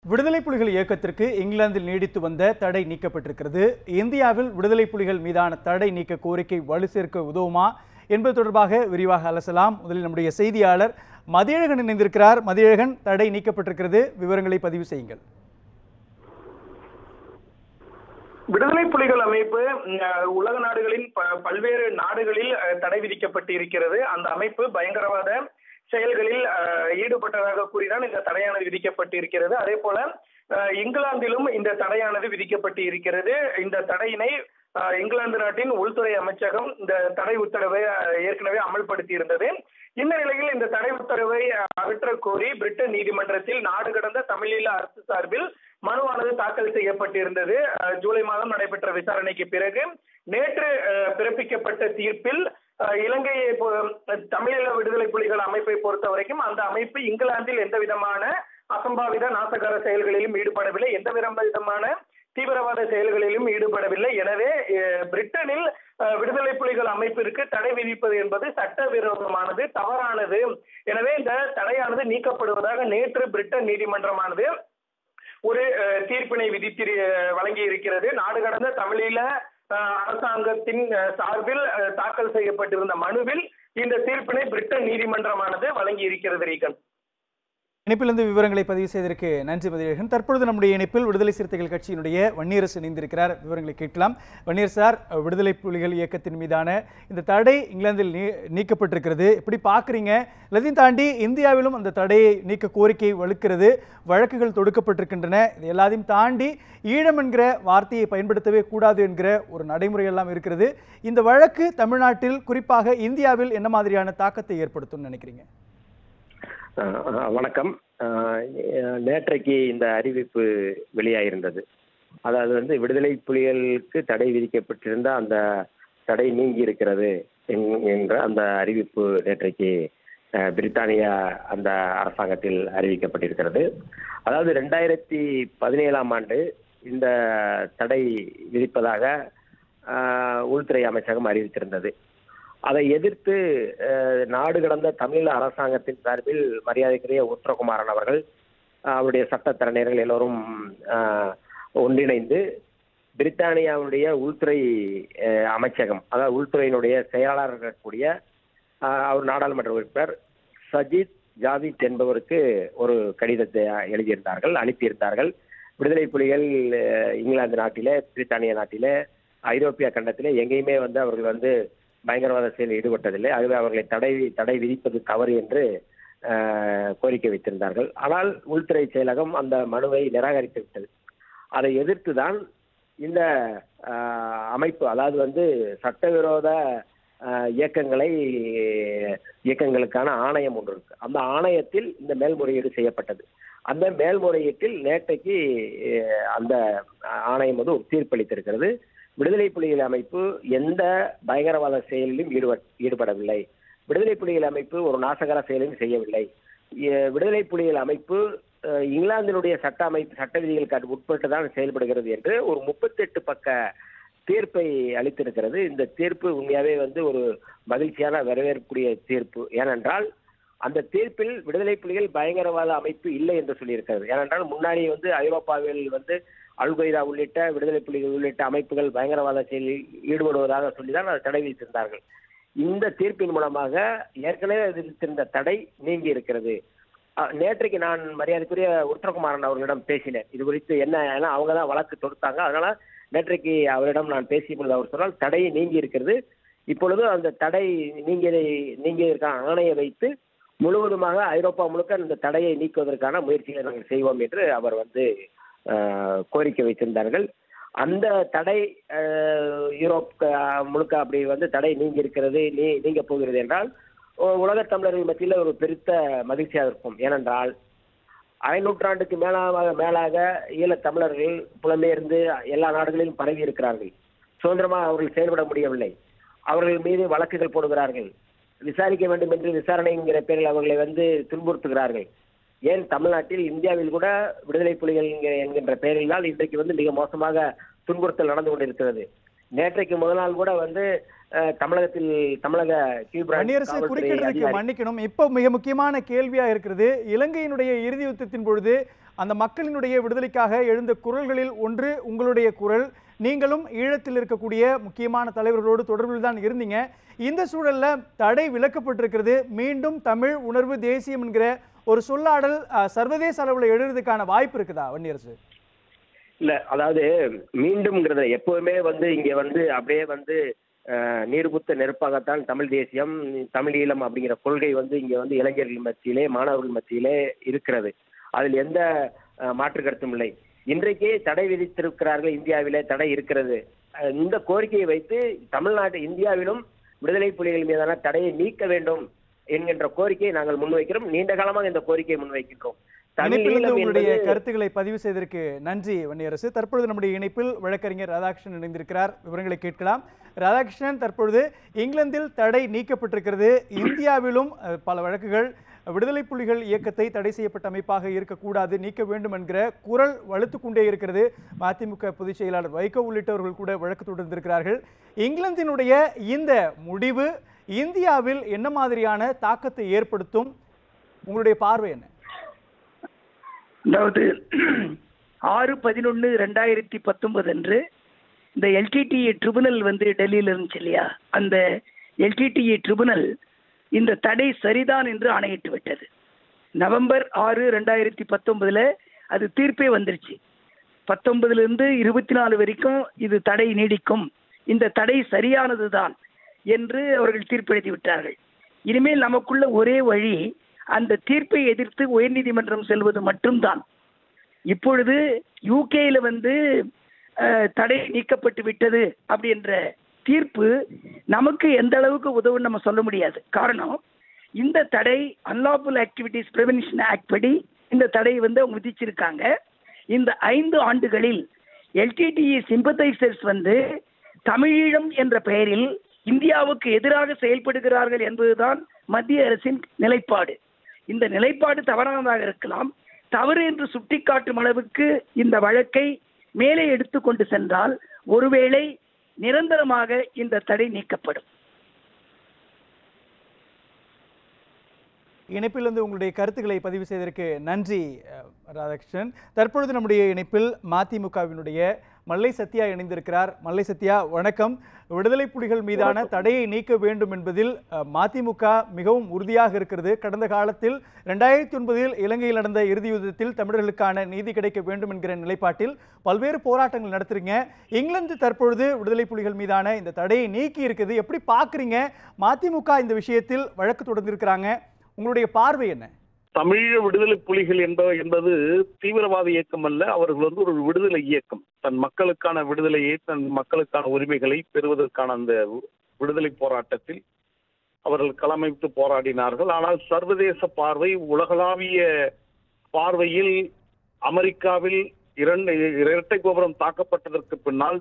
விடுதலை புலிகள் இயக்கத்திற்கு இங்கிலாந்தில் நீடித்து வந்த தடை நீக்கப்பட்டிருக்கிறது இந்தியாவில் விடுதலை புலிகள் மீதான தடை நீக்க கோரிக்கை வலு சேர்க்க உதவுமா என்பது தொடர்பாக விரிவாக அலசலாம் முதலில் நம்முடைய செய்தியாளர் மதியழகன் இணைந்திருக்கிறார் மதியழகன் தடை நீக்கப்பட்டிருக்கிறது விவரங்களை பதிவு செய்யுங்கள் விடுதலை புலிகள் அமைப்பு அஹ், உலக நாடுகளின் ப- பல்வேறு நாடுகளில் அஹ், தடை விதிக்கப்பட்டு இருக்கிறது அந்த அமைப்பு பயங்கரவாத செயல்களில் அஹ், ஈடுபட்டதாக கூறிதான் இந்த தடையானது விதிக்கப்பட்டு இருக்கிறது அதே போல அஹ், இங்கிலாந்திலும் இந்த தடையானது விதிக்கப்பட்டு இருக்கிறது இந்த தடையினை அஹ், இங்கிலாந்து நாட்டின் உள்துறை அமைச்சகம் இந்த தடை உத்தரவை அஹ், ஏற்கனவே அமல்படுத்தி இருந்தது இந்த நிலையில் இந்த தடை உத்தரவை அஹ், அகற்றக் கோரி பிரிட்டன் நீதிமன்றத்தில் நாடு கடந்த தமிழீழ அரசு சார்பில் மனுவானது தாக்கல் செய்யப்பட்டிருந்தது அஹ், ஜூலை மாதம் நடைபெற்ற விசாரணைக்கு பிறகு நேற்று அஹ், பிறப்பிக்கப்பட்ட தீர்ப்பில் அஹ், இலங்கையை பொ- தமிழீழ விடுதலை புலிகள் அமைப்பை பொறுத்த வரைக்கும் அந்த அமைப்பு இங்கிலாந்தில் எந்த விதமான அசம்பாவித நாசகார செயல்களிலும் ஈடுபடவில்லை எந்த விதமான தீவிரவாத செயல்களிலும் ஈடுபடவில்லை எனவே அஹ், பிரிட்டனில் அஹ், விடுதலை புலிகள் அமைப்பிற்கு தடை விதிப்பது என்பது சட்டவிரோதமானது தவறானது எனவே இந்த தடையானது நீக்கப்படுவதாக நேற்று பிரிட்டன் நீதிமன்றமானது ஒரு அஹ், தீர்ப்பினை விதித்து வழங்கி இருக்கிறது நாடு கடந்த தமிழீழ அஹ், அரசாங்கத்தின் அஹ், சார்பில் அஹ், தாக்கல் செய்யப்பட்டிருந்த மனுவில் இந்த தீர்ப்பினை பிரிட்டன் நீதிமன்றமானது வழங்கி இருக்கிறது ரீகன் இணைப்பிலிருந்து விவரங்களை பதிவு செய்ததற்கு நன்றி மதியழகன் தற்பொழுது நம்முடைய இணைப்பில் விடுதலை சிறுத்தைகள் கட்சியினுடைய வன்னியரசு இணைந்திருக்கிறார் விவரங்களை கேட்கலாம் வன்னியர் சார் விடுதலை புலிகள் இயக்கத்தின் மீதான இந்த தடை இங்கிலாந்தில் நீ நீக்கப்பட்டிருக்கிறது எப்படி பார்க்குறீங்க எல்லாத்தையும் தாண்டி இந்தியாவிலும் அந்த தடையை நீக்க கோரிக்கை வலுக்கிறது வழக்குகள் தொடுக்கப்பட்டிருக்கின்றன இது எல்லாத்தையும் தாண்டி ஈழம் என்கிற வார்த்தையை பயன்படுத்தவே கூடாது என்கிற ஒரு நடைமுறை எல்லாம் இருக்கிறது இந்த வழக்கு தமிழ்நாட்டில் குறிப்பாக இந்தியாவில் என்ன மாதிரியான தாக்கத்தை ஏற்படுத்தும்னு நினைக்கிறீங்க அஹ் வணக்கம் அஹ் நேற்றைக்கு இந்த அறிவிப்பு வெளியாயிருந்தது அதாவது வந்து விடுதலை புலிகளுக்கு தடை விதிக்கப்பட்டிருந்த அந்த தடை நீங்கி இருக்கிறது என்- என்ற அந்த அறிவிப்பு நேற்றைக்கு அஹ், பிரித்தானியா அந்த அரசாங்கத்தில் அறிவிக்கப்பட்டிருக்கிறது அதாவது ரெண்டாயிரத்தி பதினேழாம் ஆண்டு இந்த தடை விதிப்பதாக அஹ், உள்துறை அமைச்சகம் அறிவித்திருந்தது அதை எதிர்த்து அஹ், நாடு கடந்த தமிழ் அரசாங்கத்தின் சார்பில் மரியாதைக்குரிய உத்தரகுமாரன் அவர்கள் அஹ், அவருடைய சட்டத்தரணியர்கள் எல்லோரும் அஹ், ஒன்றிணைந்து பிரித்தானியாவுடைய உள்துறை அஹ், அமைச்சகம் அதாவது உள்துறையினுடைய செயலாளர் இருக்கக்கூடிய அஹ், அவர் நாடாளுமன்ற உறுப்பினர் சஜித் ஜாவித் என்பவருக்கு ஒரு கடிதத்தை எழுதியிருந்தார்கள் அனுப்பியிருந்தார்கள் விடுதலை புலிகள் அஹ், இங்கிலாந்து நாட்டிலே பிரித்தானிய நாட்டிலே ஐரோப்பிய கண்டத்திலே எங்கேயுமே வந்து அவர்கள் வந்து பயங்கரவாத செயலில் ஈடுபட்டதில்லை ஆகவே அவர்களை தடை தடை விதிப்பது தவறு என்று அஹ், கோரிக்கை வைத்திருந்தார்கள் ஆனால் உள்துறை செயலகம் அந்த மனுவை நிராகரித்து விட்டது அதை எதிர்த்து தான் இந்த அஹ், அமைப்பு அதாவது வந்து சட்டவிரோத அஹ், இயக்கங்களை இயக்கங்களுக்கான ஆணையம் ஒன்று இருக்கு அந்த ஆணையத்தில் இந்த மேல்முறையீடு செய்யப்பட்டது அந்த மேல்முறையீட்டில் நேற்றைக்கு அஹ், அந்த ஆணையம் வந்து ஒரு தீர்ப்பளித்திருக்கிறது விடுதலை புலிகள் அமைப்பு எந்த பயங்கரவாத செயலிலும் ஈடுபட் ஈடுபடவில்லை விடுதலை புலிகள் அமைப்பு ஒரு நாசகர செயலையும் செய்யவில்லை எ- விடுதலை புலிகள் அமைப்பு அஹ், இங்கிலாந்தினுடைய சட்ட அமைப்பு சட்ட விதிகளுக்கு உட்பட்டு தான் செயல்படுகிறது என்று ஒரு முப்பத்தெட்டு பக்க தீர்ப்பை அளித்திருக்கிறது இந்த தீர்ப்பு உண்மையாவே வந்து ஒரு மகிழ்ச்சியான வரவேற்கக்கூடிய தீர்ப்பு ஏனென்றால் அந்த தீர்ப்பில் விடுதலை புலிகள் பயங்கரவாத அமைப்பு இல்லை என்று சொல்லியிருக்கிறது ஏனென்றால் முன்னாடி வந்து ஐரோப்பாவில் வந்து அல்கொய்தா உள்ளிட்ட விடுதலை புலிகள் உள்ளிட்ட அமைப்புகள் பயங்கரவாத செயலில் ஈடுபடுவதாக சொல்லிதான் அதை தடை விதித்திருந்தார்கள் இந்த தீர்ப்பின் மூலமாக ஏற்கனவே விதித்திருந்த தடை நீங்கி இருக்கிறது அஹ், நேற்றைக்கு நான் மரியாதைக்குரிய உத்தரகுமாரன் அவர்களிடம் பேசினேன் இது குறித்து என்ன ஏன்னா அவங்க தான் வழக்கு தொடுத்தாங்க அதனால நேற்றைக்கு அவரிடம் நான் பேசிய பொழுது அவர் சொன்னால் தடை நீங்கி இருக்கிறது இப்பொழுது அந்த தடை நீங்கியதை நீங்கியதற்கான ஆணையை வைத்து முழுவதுமாக ஐரோப்பா முழுக்க இந்த தடையை நீக்குவதற்கான முயற்சிகளை நாங்கள் செய்வோம் என்று அவர் வந்து அஹ், கோரிக்கை வைத்திருந்தார்கள் அந்த தடை அஹ், யூரோப் அஹ், முழுக்க அப்படி வந்து தடை நீங்கி இருக்கிறது நீ நீங்க போகிறது என்றால் உ- உலகத் தமிழர்கள் மத்தியில் ஒரு பெருத்த மகிழ்ச்சியாக இருக்கும் ஏனென்றால் அரை நூற்றாண்டுக்கு மேலாக மேலாக ஈழத் தமிழர்கள் புலம்பெயர்ந்து எல்லா நாடுகளிலும் பரவி இருக்கிறார்கள் சுதந்திரமாக அவர்கள் செயல்பட முடியவில்லை அவர்கள் மீது வழக்குகள் போடுகிறார்கள் விசாரிக்க வேண்டும் என்று விசாரணைங்கிற பேரில் அவர்களை வந்து துன்புறுத்துகிறார்கள் ஏன் தமிழ்நாட்டில் இந்தியாவில் கூட விடுதலை புலிகள் என்கிற- என்கின்ற பெயரில் தான் இன்றைக்கு வந்து மிக மோசமாக துன்புறுத்தல் நடந்து கொண்டிருக்கிறது நேற்றைக்கு முதல் நாள் கூட வந்து அஹ், தமிழகத்தில் தமிழக கீழ் பிரான்ச் வன்னியரசு காவல்துறை குறுக்கிடுறதுக்கு அதிகாரி- மன்னிக்கணும் இப்போ மிக முக்கியமான கேள்வியா இருக்கிறது இலங்கையினுடைய இறுதி யுத்தத்தின் பொழுது அந்த மக்களினுடைய விடுதலைக்காக எழுந்த குரல்களில் ஒன்று உங்களுடைய குரல் நீங்களும் ஈழத்தில் இருக்கக்கூடிய முக்கியமான தலைவர்களோடு தொடர்பில் தான் இருந்தீங்க இந்த சூழல்ல தடை விலக்கப்பட்டிருக்கிறது மீண்டும் தமிழ் உணர்வு தேசியம் என்கிற ஒரு சொல்லாடல் அஹ், சர்வதேச அளவில் எழுதுறதுக்கான வாய்ப்பு இருக்குதா வன்னியரசு இல்ல அதாவது மீண்டும்ங்கிறத எப்பவுமே வந்து இங்க வந்து அப்படியே வந்து அஹ், நீர்புத்த நெருப்பாகத்தான் தமிழ் தேசியம் தமிழ் ஈழம் அப்படிங்கிற கொள்கை வந்து இங்க வந்து இளைஞர்கள் மத்தியிலே மாணவர்கள் மத்தியிலே இருக்கிறது அதில் எந்த அஹ், மாற்று கருத்தும் இல்லை இன்றைக்கே தடை விதித்திருக்கிறார்கள் இந்தியாவிலே தடை இருக்கிறது அஹ், இந்த கோரிக்கையை வைத்து தமிழ்நாட்டு இந்தியாவிலும் விடுதலை புலிகள் மீதான தடையை நீக்க வேண்டும் என்கின்ற கோரிக்கையை நாங்கள் முன்வைக்கிறோம் நீண்ட காலமாக இந்த கோரிக்கையை முன்வைக்கின்றோம் தமிழ் இணைப்பிலிருந்து ஈழம் உங்களுடைய என்பது கருத்துக்களை பதிவு செய்ததற்கு நன்றி வன்னியரசு தற்பொழுது நம்முடைய இணைப்பில் வழக்கறிஞர் ராதாகிருஷ்ணன் இணைந்திருக்கிறார் விவரங்களை கேட்கலாம் ராதாகிருஷ்ணன் தற்பொழுது இங்கிலாந்தில் தடை நீக்கப்பட்டிருக்கிறது இந்தியாவிலும் அஹ், பல வழக்குகள் விடுதலை புலிகள் இயக்கத்தை தடை செய்யப்பட்ட அமைப்பாக இருக்கக்கூடாது நீக்க வேண்டும் என்கிற குரல் வலுத்து கொண்டே இருக்கிறது மதிமுக பொதுச் செயலாளர் வைகோ உள்ளிட்டவர்கள் கூட வழக்கு தொடர்ந்திருக்கிறார்கள் இங்கிலாந்தினுடைய இந்த முடிவு இந்தியாவில் என்ன மாதிரியான தாக்கத்தை ஏற்படுத்தும் உங்களுடைய பார்வை என்ன அதாவது ஆறு பதினொன்று ரெண்டாயிரத்தி பத்தொன்பது அன்று இந்த எல்டிடிஏ ட்ரிபுனல் வந்து டெல்லியில் இருந்துச்சு இல்லையா அந்த எல்டிடிஏ ட்ரிபுனல் இந்த தடை சரிதான் என்று ஆணையிட்டு விட்டது நவம்பர் ஆறு ரெண்டாயிரத்தி பத்தொன்பதுல அது தீர்ப்பே வந்துருச்சு பத்தொன்பதுல இருந்து இருபத்தி நாலு வரைக்கும் இது தடை நீடிக்கும் இந்த தடை சரியானதுதான் என்று அவர்கள் தீர்ப்பெழுதி விட்டார்கள் இனிமேல் நமக்குள்ள ஒரே வழி அந்த தீர்ப்பை எதிர்த்து உயர்நீதிமன்றம் செல்வது மட்டும்தான் இப்பொழுது யூகேல வந்து அஹ், தடை நீக்கப்பட்டு விட்டது அப்படின்ற தீர்ப்பு நமக்கு எந்த அளவுக்கு உதவுன்னு நம்ம சொல்ல முடியாது காரணம் இந்த தடை அன்லாஃபுல் ஆக்டிவிட்டிஸ் ப்ரிவென்ஷன் ஆக்ட் படி இந்த தடையை வந்து அவங்க விதிச்சிருக்காங்க இந்த ஐந்து ஆண்டுகளில் எல்டிடிஇ சிம்பத்தைசர்ஸ் வந்து தமிழீழம் என்ற பெயரில் இந்தியாவுக்கு எதிராக செயல்படுகிறார்கள் என்பதுதான் மத்திய அரசின் நிலைப்பாடு இந்த நிலைப்பாடு தவறானதாக இருக்கலாம் தவறு என்று சுட்டிக்காட்டும் அளவுக்கு இந்த வழக்கை மேலே எடுத்து கொண்டு சென்றால் ஒருவேளை நிரந்தரமாக இந்த தடை நீக்கப்படும் இணைப்பிலிருந்து உங்களுடைய கருத்துக்களை பதிவு செய்ததற்கு நன்றி அஹ், ராதாகிருஷ்ணன் தற்பொழுது நம்முடைய இணைப்பில் மதிமுகவினுடைய மல்லை சத்யா இணைந்திருக்கிறார் மல்லை சத்யா வணக்கம் விடுதலை புலிகள் மீதான தடையை நீக்க வேண்டும் என்பதில் அஹ், மதிமுக மிகவும் உறுதியாக இருக்கிறது கடந்த காலத்தில் ரெண்டாயிரத்தி ஒன்பதில் இலங்கையில் நடந்த இறுதி யுத்தத்தில் தமிழர்களுக்கான நீதி கிடைக்க வேண்டும் என்கிற நிலைப்பாட்டில் பல்வேறு போராட்டங்கள் நடத்துறீங்க இங்கிலாந்து தற்பொழுது விடுதலை புலிகள் மீதான இந்த தடையை நீக்கி இருக்குது எப்படி பார்க்குறீங்க மதிமுக இந்த விஷயத்தில் வழக்கு தொடர்ந்திருக்கிறாங்க உங்களுடைய பார்வை என்ன தமிழீழ விடுதலை புலிகள் என்ப என்பது தீவிரவாத இயக்கம் அல்ல அவர்கள் வந்து ஒரு விடுதலை இயக்கம் தன் மக்களுக்கான விடுதலையை தன் மக்களுக்கான உரிமைகளை பெறுவதற்கான அந்த விடுதலை போராட்டத்தில் அவர்கள் களமைத்து போராடினார்கள் ஆனால் சர்வதேச பார்வை உலகளாவிய பார்வையில் அமெரிக்காவில் இரண்டு இரட்டை கோபுரம் தாக்கப்பட்டதற்கு பின்னால்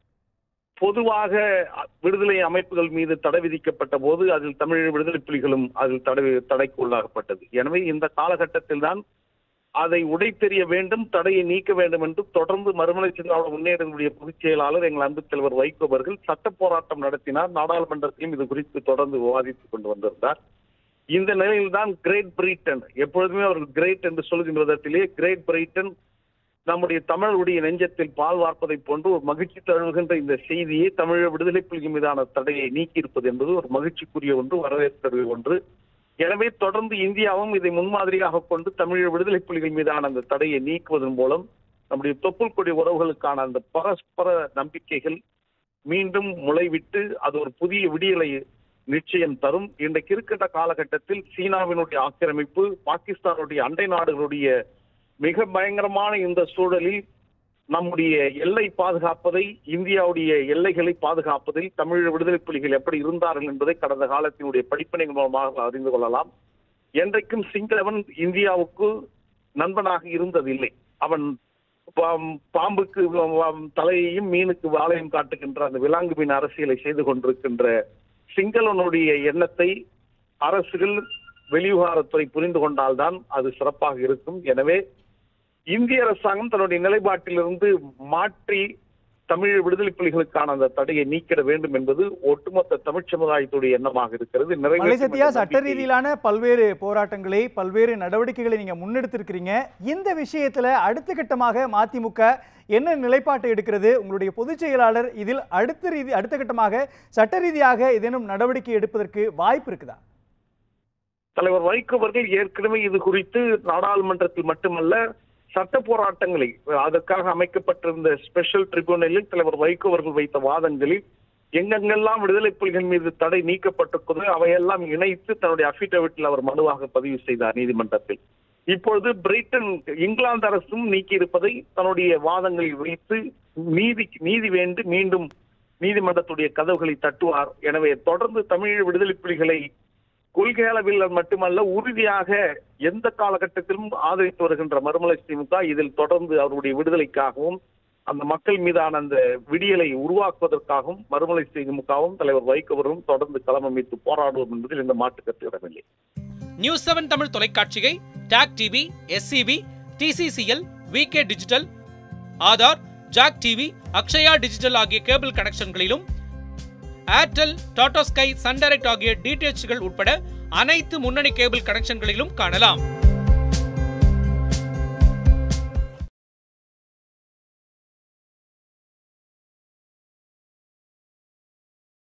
பொதுவாக விடுதலை அமைப்புகள் மீது தடை விதிக்கப்பட்ட போது அதில் தமிழ் விடுதலை புலிகளும் அதில் தடை தடைக்கு உள்ளாகப்பட்டது எனவே இந்த காலகட்டத்தில் தான் அதை உடைத்தெறிய வேண்டும் தடையை நீக்க வேண்டும் என்று தொடர்ந்து மறுமலை சிந்தாவோட முன்னேறக்கூடிய பொதுச் செயலாளர் எங்கள் அன்பு தலைவர் வைகோ அவர்கள் சட்ட போராட்டம் நடத்தினார் நாடாளுமன்றத்திலும் இது குறித்து தொடர்ந்து விவாதித்துக் கொண்டு வந்திருந்தார் இந்த நிலையில் தான் கிரேட் பிரிட்டன் எப்பொழுதுமே அவர்கள் கிரேட் என்று சொல்கின்ற விதத்திலே கிரேட் பிரிட்டன் நம்முடைய தமிழருடைய நெஞ்சத்தில் பால் வார்ப்பதை போன்று ஒரு மகிழ்ச்சி தழுவுகின்ற இந்த செய்தியை தமிழக விடுதலை புலிகள் மீதான தடையை நீக்கியிருப்பது என்பது ஒரு மகிழ்ச்சிக்குரிய ஒன்று வரவேற்கக்கூடிய ஒன்று எனவே தொடர்ந்து இந்தியாவும் இதை முன்மாதிரியாக கொண்டு தமிழக விடுதலை புலிகள் மீதான அந்த தடையை நீக்குவதன் மூலம் நம்முடைய தொப்புள் கொடி உறவுகளுக்கான அந்த பரஸ்பர நம்பிக்கைகள் மீண்டும் முளைவிட்டு அது ஒரு புதிய விடியலை நிச்சயம் தரும் இன்றைக்கு இருக்கின்ற காலகட்டத்தில் சீனாவினுடைய ஆக்கிரமிப்பு பாகிஸ்தானுடைய அண்டை நாடுகளுடைய மிக பயங்கரமான இந்த சூழலில் நம்முடைய எல்லை பாதுகாப்பதை இந்தியாவுடைய எல்லைகளை பாதுகாப்பதில் தமிழ் விடுதலை புலிகள் எப்படி இருந்தார்கள் என்பதை கடந்த காலத்தினுடைய படிப்பினைகள் மூலமாக அறிந்து கொள்ளலாம் என்றைக்கும் சிங்களவன் இந்தியாவுக்கு நண்பனாக இருந்ததில்லை அவன் பாம்- பாம்புக்கு வ- தலையையும் மீனுக்கு வாழையும் காட்டுகின்ற அந்த விலாங்கு மீன் அரசியலை செய்து கொண்டிருக்கின்ற சிங்களனுடைய எண்ணத்தை அரசுகள் வெளிவிவகாரத்துறை புரிந்து கொண்டால்தான் அது சிறப்பாக இருக்கும் எனவே இந்திய அரசாங்கம் தன்னுடைய நிலைப்பாட்டிலிருந்து மாற்றி தமிழ் விடுதலை புலிகளுக்கான அந்த தடையை நீக்கிட வேண்டும் என்பது ஒட்டுமொத்த தமிழ் சமுதாயத்துடைய எண்ணமாக இருக்கிறது நிறைவேற்றும் மலை சத்யா என்ற சட்ட நம்பிக்கை- ரீதியிலான பல்வேறு போராட்டங்களை பல்வேறு நடவடிக்கைகளை நீங்க முன்னெடுத்திருக்கிறீங்க இந்த விஷயத்துல அடுத்த கட்டமாக மதிமுக என்ன நிலைப்பாட்டை எடுக்கிறது உங்களுடைய பொதுச் செயலாளர் இதில் அடுத்த ரீதி அடுத்த கட்டமாக சட்ட ரீதியாக ஏதேனும் நடவடிக்கை எடுப்பதற்கு வாய்ப்பு இருக்குதா தலைவர் வைகோ அவர்கள் ஏற்கனவே இது குறித்து நாடாளுமன்றத்தில் மட்டுமல்ல சட்ட போராட்டங்களை அதற்காக அமைக்கப்பட்டிருந்த ஸ்பெஷல் ட்ரிபியூனலில் தலைவர் வைகோ அவர்கள் வைத்த வாதங்களில் எங்கெங்கெல்லாம் விடுதலை புலிகள் மீது தடை நீக்கப்பட்டிருக்கிறதோ அவையெல்லாம் இணைத்து தன்னுடைய அபிடவிட்டில் அவர் மனுவாக பதிவு செய்தார் நீதிமன்றத்தில் இப்பொழுது பிரிட்டன் இங்கிலாந்து அரசும் நீக்கியிருப்பதை தன்னுடைய வாதங்களில் வைத்து நீதி நீதி வேண்டு மீண்டும் நீதிமன்றத்துடைய கதவுகளை தட்டுவார் எனவே தொடர்ந்து தமிழ் விடுதலை புலிகளை கொள்கை அளவில் மட்டுமல்ல உறுதியாக எந்த காலகட்டத்திலும் ஆதரித்து வருகின்ற மறுமலை திமுக இதில் தொடர்ந்து அவருடைய விடுதலைக்காகவும் அந்த மக்கள் மீதான அந்த விடியலை உருவாக்குவதற்காகவும் மறுமலை திமுகவும் தலைவர் வைகோவரும் தொடர்ந்து களமமைத்து போராடுவோம் என்பதில் எந்த மாற்று கருத்து இடமில்லை நியூஸ் செவன் தமிழ் தொலைக்காட்சியை talk TV SCV TCCL VK digital Aadhaar Jack TV Akshaya digital ஆகிய கேபிள் கனெக்ஷன்களிலும் Airtel Tata Sky Sun Direct ஆகிய டிடிஎச்கள் உட்பட அனைத்து முன்னணி கேபிள் கனெக்ஷன்களிலும் காணலாம்